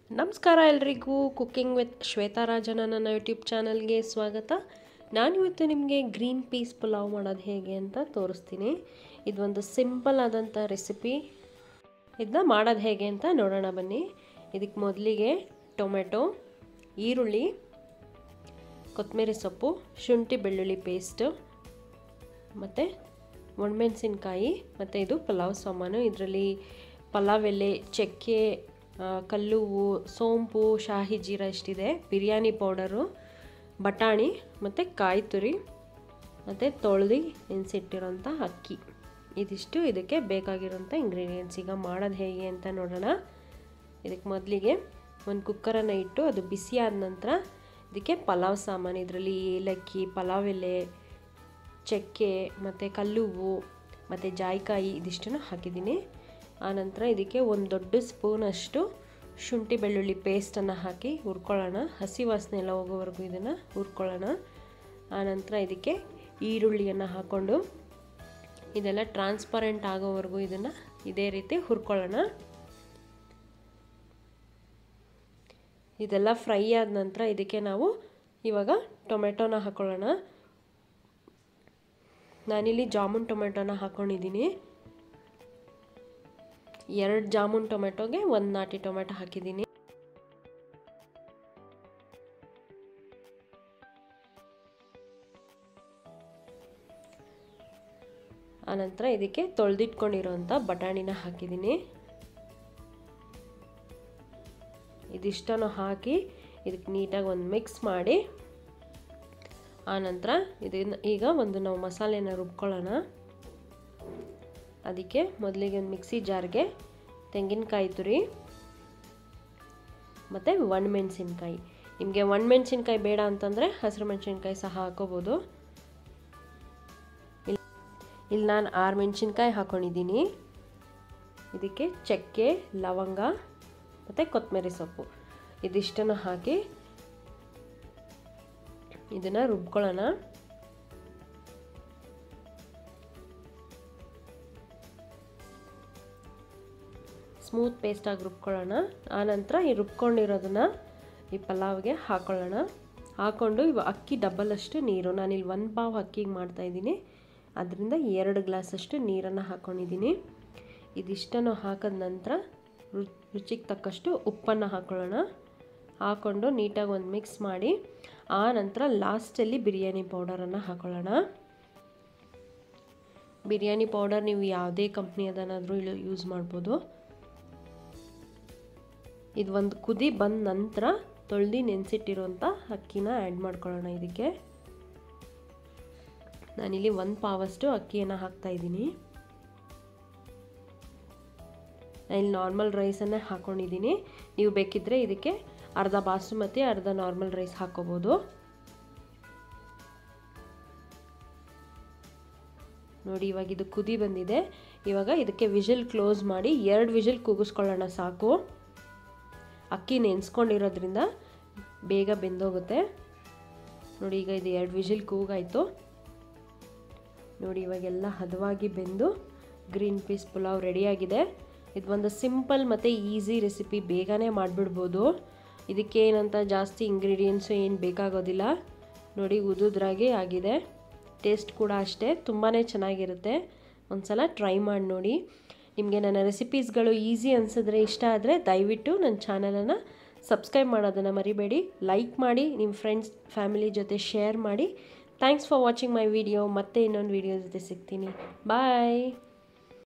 ನಮಸ್ಕಾರ ಎಲ್ರಿಗೂ cooking with ಶ್ವೇತಾರಾಜನ ನನ್ನ ಯೂಟ್ಯೂಬ್ ಚಾನಲ್ಗೆ ಸ್ವಾಗತ ನಾನಿವತ್ತು ನಿಮಗೆ ಗ್ರೀನ್ ಪೀಸ್ ಪುಲಾವ್ ಮಾಡೋದು ಹೇಗೆ ಅಂತ ತೋರಿಸ್ತೀನಿ ಇದೊಂದು ಸಿಂಪಲ್ ಆದಂಥ ರೆಸಿಪಿ ಇದನ್ನ ಮಾಡೋದು ಹೇಗೆ ಅಂತ ನೋಡೋಣ ಬನ್ನಿ ಇದಕ್ಕೆ ಮೊದಲಿಗೆ ಟೊಮೆಟೊ ಈರುಳ್ಳಿ ಕೊತ್ತಂಬರಿ ಸೊಪ್ಪು ಶುಂಠಿ ಬೆಳ್ಳುಳ್ಳಿ ಪೇಸ್ಟು ಮತ್ತು ಒಣಮೆಣಸಿನ್ಕಾಯಿ ಮತ್ತು ಇದು ಪಲಾವ್ ಸಾಮಾನು ಇದರಲ್ಲಿ ಪಲಾವ್ ಎಲೆ ಚಕ್ಕೆ ಕಲ್ಲುವು ಸೋಂಪು ಶಾಹಿ ಜೀರ ಇಷ್ಟಿದೆ ಬಿರಿಯಾನಿ ಪೌಡರು ಬಟಾಣಿ ಮತ್ತು ಕಾಯಿ ತುರಿ ಮತ್ತು ತೊಳೆದು ನೆನೆಸಿಟ್ಟಿರೋಂಥ ಅಕ್ಕಿ ಇದಿಷ್ಟು ಇದಕ್ಕೆ ಬೇಕಾಗಿರೋಂಥ ಇಂಗ್ರೀಡಿಯೆಂಟ್ಸ್ ಈಗ ಮಾಡೋದು ಹೇಗೆ ಅಂತ ನೋಡೋಣ ಇದಕ್ಕೆ ಮೊದಲಿಗೆ ಒಂದು ಕುಕ್ಕರನ್ನು ಇಟ್ಟು ಅದು ಬಿಸಿ ಆದ ನಂತರ ಇದಕ್ಕೆ ಪಲಾವ್ ಸಾಮಾನು ಇದರಲ್ಲಿ ಏಲಕ್ಕಿ ಪಲಾವ್ ಎಲೆ ಚಕ್ಕೆ ಮತ್ತು ಕಲ್ಲುವು ಮತ್ತು ಜಾಯಿಕಾಯಿ ಇದಿಷ್ಟನ್ನು ಹಾಕಿದ್ದೀನಿ ಆನಂತರ ಇದಕ್ಕೆ ಒಂದು ದೊಡ್ಡ ಸ್ಪೂನಷ್ಟು ಶುಂಠಿ ಬೆಳ್ಳುಳ್ಳಿ ಪೇಸ್ಟನ್ನು ಹಾಕಿ ಹುರ್ಕೊಳ್ಳೋಣ ಹಸಿ ವಾಸನೆ ಎಲ್ಲ ಹೋಗೋವರೆಗೂ ಇದನ್ನು ಹುರ್ಕೊಳ್ಳೋಣ ಆನಂತರ ಇದಕ್ಕೆ ಈರುಳ್ಳಿಯನ್ನು ಹಾಕ್ಕೊಂಡು ಇದೆಲ್ಲ ಟ್ರಾನ್ಸ್ಪರೆಂಟ್ ಆಗೋವರೆಗೂ ಇದನ್ನು ಇದೇ ರೀತಿ ಹುರ್ಕೊಳ್ಳೋಣ ಇದೆಲ್ಲ ಫ್ರೈ ಆದ ನಂತರ ಇದಕ್ಕೆ ನಾವು ಇವಾಗ ಟೊಮೆಟೊನ ಹಾಕ್ಕೊಳ್ಳೋಣ ನಾನಿಲ್ಲಿ ಜಾಮೂನ್ ಟೊಮೆಟೊನ ಹಾಕ್ಕೊಂಡಿದ್ದೀನಿ ಎರಡು ಜಾಮೂನ್ ಟೊಮೆಟೊಗೆ ಒಂದು ನಾಟಿ ಟೊಮೆಟೊ ಹಾಕಿದ್ದೀನಿ ಆನಂತರ ಇದಕ್ಕೆ ತೊಳೆದಿಟ್ಕೊಂಡಿರೋಂಥ ಬಟಾಣಿನ ಹಾಕಿದ್ದೀನಿ ಇದಿಷ್ಟನ್ನು ಹಾಕಿ ಇದಕ್ಕೆ ನೀಟಾಗಿ ಒಂದು ಮಿಕ್ಸ್ ಮಾಡಿ ಆನಂತರ ಇದನ್ನ ಈಗ ಒಂದು ನಾವು ಮಸಾಲೆನ ರುಬ್ಕೊಳ್ಳೋಣ ಅದಕ್ಕೆ ಮೊದಲಿಗೆ ಒಂದು ಮಿಕ್ಸಿ ಜಾರ್ಗೆ ತೆಂಗಿನಕಾಯಿ ತುರಿ ಮತ್ತು ಒಣಮೆಣಸಿನ್ಕಾಯಿ ನಿಮಗೆ ಒಣಮೆಣಸಿನ್ಕಾಯಿ ಬೇಡ ಅಂತಂದರೆ ಹಸಿರು ಮೆಣಸಿನ್ಕಾಯಿ ಸಹ ಹಾಕೋಬೋದು ಇಲ್ಲಿ ಇಲ್ಲಿ ನಾನು ಆರು ಮೆಣಸಿನ್ಕಾಯಿ ಹಾಕ್ಕೊಂಡಿದ್ದೀನಿ ಇದಕ್ಕೆ ಚಕ್ಕೆ ಲವಂಗ ಮತ್ತು ಕೊತ್ತಂಬರಿ ಸೊಪ್ಪು ಇದಿಷ್ಟನ್ನು ಹಾಕಿ ಇದನ್ನು ರುಬ್ಕೊಳ್ಳೋಣ ಸ್ಮೂತ್ ಪೇಸ್ಟಾಗಿ ರುಬ್ಕೊಳ್ಳೋಣ ಆನಂತರ ಈ ರುಬ್ಕೊಂಡಿರೋದನ್ನ ಈ ಪಲಾವ್ಗೆ ಹಾಕ್ಕೊಳ್ಳೋಣ ಹಾಕ್ಕೊಂಡು ಇವು ಅಕ್ಕಿ ಡಬ್ಬಲಷ್ಟು ನೀರು ನಾನಿಲ್ಲಿ ಒಂದು ಪಾವ್ ಅಕ್ಕಿಗೆ ಮಾಡ್ತಾಯಿದ್ದೀನಿ ಅದರಿಂದ ಎರಡು ಗ್ಲಾಸಷ್ಟು ನೀರನ್ನು ಹಾಕ್ಕೊಂಡಿದ್ದೀನಿ ಇದಿಷ್ಟನ್ನು ಹಾಕಿದ ನಂತರ ರುಚಿಗೆ ತಕ್ಕಷ್ಟು ಉಪ್ಪನ್ನು ಹಾಕ್ಕೊಳ್ಳೋಣ ಹಾಕ್ಕೊಂಡು ನೀಟಾಗಿ ಒಂದು ಮಿಕ್ಸ್ ಮಾಡಿ ಆ ನಂತರ ಲಾಸ್ಟಲ್ಲಿ ಬಿರಿಯಾನಿ ಪೌಡರನ್ನು ಹಾಕ್ಕೊಳ್ಳೋಣ ಬಿರಿಯಾನಿ ಪೌಡರ್ ನೀವು ಯಾವುದೇ ಕಂಪ್ನಿಯದನ್ನಾದರೂ ಯೂಸ್ ಮಾಡ್ಬೋದು ಇದು ಒಂದು ಕುದಿ ಬಂದ ನಂತರ ತೊಳೆದು ನೆನೆಸಿಟ್ಟಿರೋಂಥ ಅಕ್ಕಿನ ಆ್ಯಡ್ ಮಾಡ್ಕೊಳ್ಳೋಣ ಇದಕ್ಕೆ ನಾನಿಲ್ಲಿ ಒಂದು ಪಾವಷ್ಟು ಅಕ್ಕಿಯನ್ನು ಹಾಕ್ತಾಯಿದ್ದೀನಿ ಇಲ್ಲಿ ನಾರ್ಮಲ್ ರೈಸನ್ನೇ ಹಾಕ್ಕೊಂಡಿದ್ದೀನಿ ನೀವು ಬೇಕಿದ್ದರೆ ಇದಕ್ಕೆ ಅರ್ಧ ಬಾಸುಮತಿ ಅರ್ಧ ನಾರ್ಮಲ್ ರೈಸ್ ಹಾಕ್ಕೋಬೋದು ನೋಡಿ ಇವಾಗ ಇದು ಕುದಿ ಬಂದಿದೆ ಇವಾಗ ಇದಕ್ಕೆ ವಿಜಿಲ್ ಕ್ಲೋಸ್ ಮಾಡಿ ಎರಡು ವಿಜಿಲ್ ಕೂಗಿಸ್ಕೊಳ್ಳೋಣ ಸಾಕು ಅಕ್ಕಿ ನೆನೆಸ್ಕೊಂಡಿರೋದ್ರಿಂದ ಬೇಗ ಬೆಂದೋಗುತ್ತೆ ನೋಡಿ ಈಗ ಇದು ಎರಡು ವಿಜಿಲ್ ಕೂಗಾಯಿತು ನೋಡಿ ಇವಾಗೆಲ್ಲ ಹದವಾಗಿ ಬೆಂದು ಗ್ರೀನ್ ಪೀಸ್ ಪುಲಾವ್ ರೆಡಿಯಾಗಿದೆ ಇದು ಒಂದು ಸಿಂಪಲ್ ಮತ್ತು ಈಸಿ ರೆಸಿಪಿ ಬೇಗನೆ ಮಾಡಿಬಿಡ್ಬೋದು ಇದಕ್ಕೆ ಏನಂತ ಜಾಸ್ತಿ ಇಂಗ್ರೀಡಿಯೆಂಟ್ಸು ಏನು ಬೇಕಾಗೋದಿಲ್ಲ ನೋಡಿ ಉದುದ್ರಾಗೆ ಆಗಿದೆ ಟೇಸ್ಟ್ ಕೂಡ ಅಷ್ಟೇ ತುಂಬಾ ಚೆನ್ನಾಗಿರುತ್ತೆ ಒಂದು ಸಲ ಟ್ರೈ ಮಾಡಿ ನೋಡಿ ನಿಮಗೆ ನನ್ನ ರೆಸಿಪೀಸ್ಗಳು ಈಸಿ ಅನಿಸಿದ್ರೆ ಇಷ್ಟ ಆದರೆ ದಯವಿಟ್ಟು ನನ್ನ ಚಾನಲನ್ನು ಸಬ್ಸ್ಕ್ರೈಬ್ ಮಾಡೋದನ್ನು ಮರಿಬೇಡಿ ಲೈಕ್ ಮಾಡಿ ನಿಮ್ಮ ಫ್ರೆಂಡ್ಸ್ ಫ್ಯಾಮಿಲಿ ಜೊತೆ ಶೇರ್ ಮಾಡಿ thanks for watching my video ಮತ್ತೆ ಇನ್ನೊಂದು ವಿಡಿಯೋ ಜೊತೆ ಸಿಗ್ತೀನಿ ಬಾಯ್